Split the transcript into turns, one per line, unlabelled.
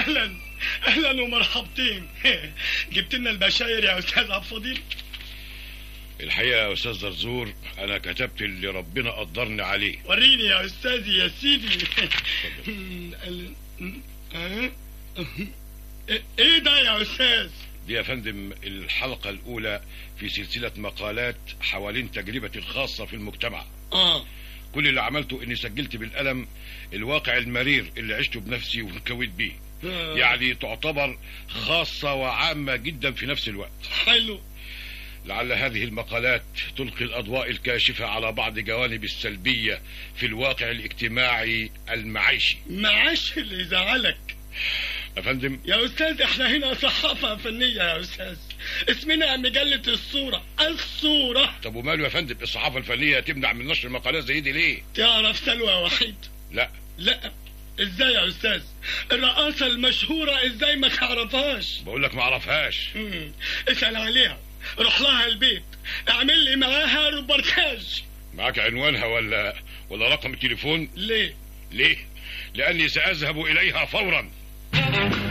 اهلا اهلا ومرحبتين جبت لنا البشاير يا استاذ عبد الفضيل
الحقيقة يا أستاذ زرزور أنا كتبت اللي ربنا قدرني عليه
وريني يا استاذي يا سيدي ال- أه؟ ايه ده يا استاذ
دي يا فندم الحلقة الأولى في سلسلة مقالات حوالين تجربتي الخاصة في المجتمع
اه
كل اللي عملته إني سجلت بالقلم الواقع المرير اللي عشته بنفسي وانكويت بيه
آه.
يعني تعتبر خاصة وعامة جدا في نفس الوقت
حلو
لعل هذه المقالات تلقي الأضواء الكاشفة على بعض جوانب السلبية في الواقع الاجتماعي المعيشي
معاش اللي يزعلك
يا فندم
يا استاذ احنا هنا صحافة فنية يا استاذ اسمنا مجلة الصورة الصورة
طب وماله يا فندم الصحافة الفنية تمنع من نشر مقالات زي دي ليه
تعرف سلوى وحيد
لا
لا ازاي يا استاذ الرقاصة المشهورة ازاي ما تعرفهاش
بقول لك ما اعرفهاش
مم. اسأل عليها روح لها البيت اعمل لي معاها روبرتاج
معاك عنوانها ولا ولا رقم التليفون
ليه
ليه لاني ساذهب اليها فورا